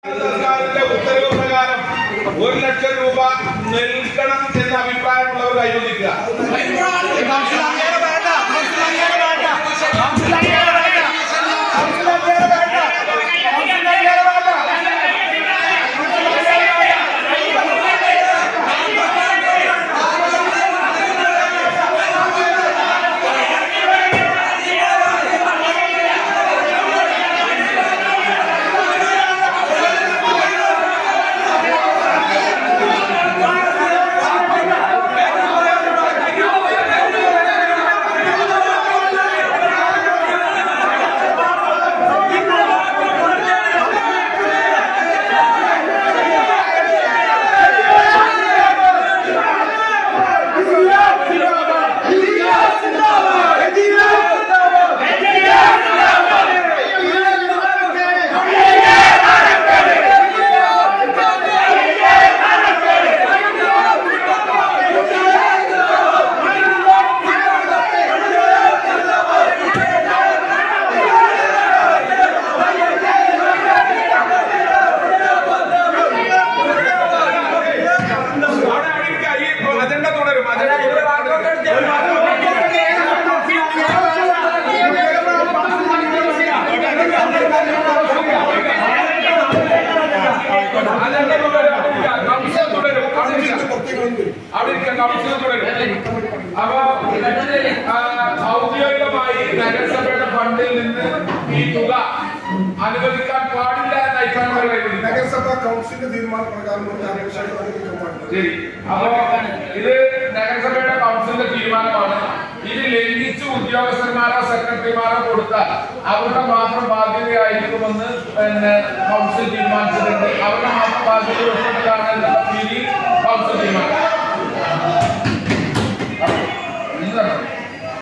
സർക്കാരിന്റെ ഉത്തരവ് പ്രകാരം ഒരു ലക്ഷം രൂപ നൽകണം എന്ന അഭിപ്രായമുള്ളവർ കൈവന്നിക്കുക അവിടെ അവിടെ ഇരിക്കുക. ഈ അജണ്ട തുടരും അജണ്ട അജണ്ട തുടരും അവിടെ ഇരിക്കുക. കൗൺസിൽ തുടരും അവിടെ ഇരിക്കുക. അവിടെ ഇരിക്കുക കൗൺസിൽ തുടരും അപ്പൊ ആ, ഔദ്യോഗികമായി നഗരസഭയുടെ ഫണ്ടിൽ നിന്ന് ഈ തുക അനുവദിക്കാൻ പാടില്ല എന്ന അഭിപ്രായം പറയുന്നത് നഗരസഭാ കൗൺസിലിന്റെ തീരുമാനപ്രകാരം ഒരു കാരണവശാലും അനുവദിക്കാൻ പാടില്ല ശരി അപ്പോ ഇത് നഗരസഭയുടെ കൗൺസിലിന്റെ തീരുമാനമാണ് ഇത് ലംഘിച്ച് ഉദ്യോഗസ്ഥന്മാരോ സെക്രട്ടറിമാരോ കൊടുത്താൽ അവരുടെ മാത്രം ബാധ്യതയായിരിക്കുമെന്ന് പിന്നെ കൗൺസിൽ തീരുമാനിച്ചിട്ടുണ്ട് അവരുടെ മാത്രം ബാധ്യത